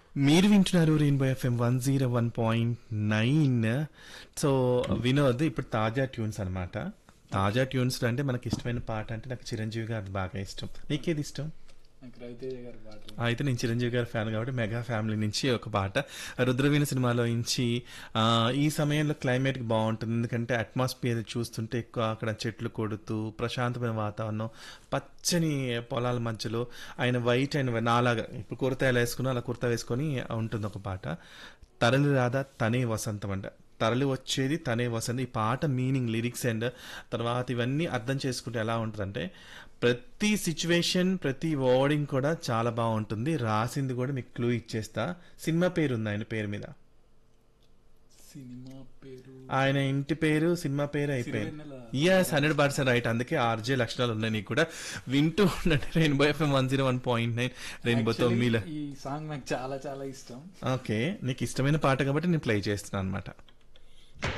మీరు వింటున్నారు rainbow FM one zero one point nine so Vinod ఇప్పుడు తాజా ట్యూన్స్ అన్నమాట తాజా ట్యూన్స్ అంటే మనకి ఇష్టమైన పాట అంటే నాకు చిరంజీవి గారు బాగా ఇష్టం నీకేది ఇష్టం నాకు రవితేజ గారి పాట అయితే నేను చిరంజీవి గారి ఫ్యాన్ కాబట్టి మెగా ఫ్యామిలీ నుంచి ఒక పాట రుద్రవీణ సినిమాలో నుంచి ఆ, ఈ సమయంలో క్లైమేట్ బాగుంటుంది ఎందుకంటే అట్మాస్ఫియర్ చూస్తుంటే ఎక్కువ అక్కడ చెట్లు కొడుతూ ప్రశాంతమైన వాతావరణం పచ్చని పొలాల మధ్యలో ఆయన వైట్ అండ్ నాలాగా ఇప్పుడు కుర్తా ఎలా వేసుకున్నా అలా కుర్తా వేసుకొని ఉంటుంది ఒక పాట తరలి రాదా తనే వసంతం అంట తరలి వచ్చేది తనే వసంతం ఈ పాట మీనింగ్ లిరిక్స్ అండ్ తర్వాత ఇవన్నీ అర్థం చేసుకుంటే ఎలా ఉంటుందంటే ప్రతి సిచ్యువేషన్ ప్రతి వర్డింగ్ కూడా చాలా బాగుంటుంది రాసింది కూడా మీకు క్లూ ఇచ్చేస్తా సినిమా పేరు ఉంది ఆయన పేరు మీద సినిమా పేరు ఆయన ఇంటి పేరు సినిమా పేరు అయిపోయింది Sirivennela. Yes hundred percent right అందుకే ఆర్జే లక్షణాలు ఉన్నాయి నీకు కూడా వింటూ ఉండండి rainbow FM one zero one point nine రెయిన్బోతో Actually, మీల ఈ సాంగ్ నాకు చాలా చాలా ఇష్టం ఓకే నీకు ఇష్టమైన పాట కాబట్టి నేను ప్లే చేస్తున్నాను అనమాట